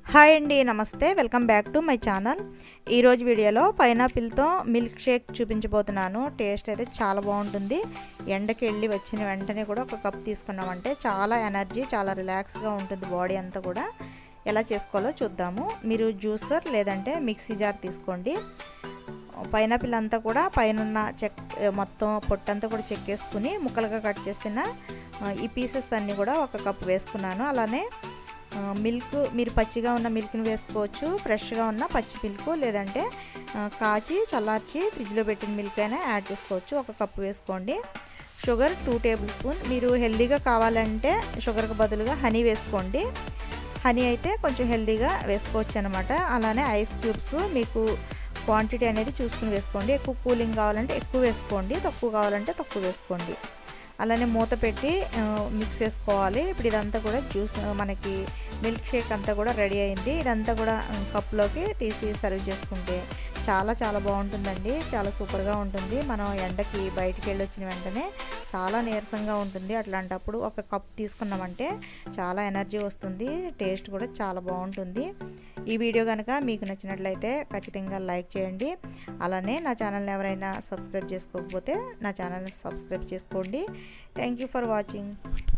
hi అండి నమస్తే welcome back to my channel ఈరోజు వీడియోలో పైనాపిల్తో మిల్క్ షేక్ చూపించబోతున్నాను టేస్ట్ అయితే చాలా బాగుంటుంది ఎండకి వెళ్ళి వచ్చిన వెంటనే కూడా ఒక కప్ తీసుకున్నామంటే చాలా ఎనర్జీ చాలా రిలాక్స్గా ఉంటుంది బాడీ అంతా కూడా ఎలా చేసుకోవాలో చూద్దాము మీరు జ్యూసర్ లేదంటే మిక్సీ జార్ తీసుకోండి పైనాపిల్ అంతా కూడా పైన చెక్ మొత్తం పొట్టంతా కూడా చెక్కేసుకుని ముక్కలుగా కట్ చేసిన ఈ పీసెస్ అన్నీ కూడా ఒక కప్ వేసుకున్నాను అలానే మిల్క్ మీరు పచ్చిగా ఉన్న మిల్క్ని వేసుకోవచ్చు ఫ్రెష్గా ఉన్న పచ్చి మిల్క్ లేదంటే కాచి చల్లార్చి ఫ్రిడ్జ్లో పెట్టిన మిల్క్ అయినా యాడ్ చేసుకోవచ్చు ఒక కప్పు వేసుకోండి షుగర్ టూ టేబుల్ స్పూన్ మీరు హెల్దీగా కావాలంటే షుగర్కి బదులుగా హనీ వేసుకోండి హనీ అయితే కొంచెం హెల్దీగా వేసుకోవచ్చు అనమాట అలానే ఐస్ క్యూబ్స్ మీకు క్వాంటిటీ అనేది చూసుకుని వేసుకోండి ఎక్కువ కూలింగ్ కావాలంటే ఎక్కువ వేసుకోండి తక్కువ కావాలంటే తక్కువ వేసుకోండి అలానే మూత పెట్టి మిక్స్ చేసుకోవాలి ఇప్పుడు ఇదంతా కూడా జ్యూస్ మనకి మిల్క్ షేక్ అంతా కూడా రెడీ అయింది ఇదంతా కూడా కప్లోకి తీసి సర్వ్ చేసుకుంటే చాలా చాలా బాగుంటుందండి చాలా సూపర్గా ఉంటుంది మనం ఎండకి బయటికి వెళ్ళి వచ్చిన వెంటనే చాలా నీరసంగా ఉంటుంది అట్లాంటప్పుడు ఒక కప్ తీసుకున్నామంటే చాలా ఎనర్జీ వస్తుంది టేస్ట్ కూడా చాలా బాగుంటుంది ఈ వీడియో కనుక మీకు నచ్చినట్లయితే ఖచ్చితంగా లైక్ చేయండి అలానే నా ఛానల్ని ఎవరైనా సబ్స్క్రైబ్ చేసుకోకపోతే నా ఛానల్ని సబ్స్క్రైబ్ చేసుకోండి థ్యాంక్ యూ ఫర్ వాచింగ్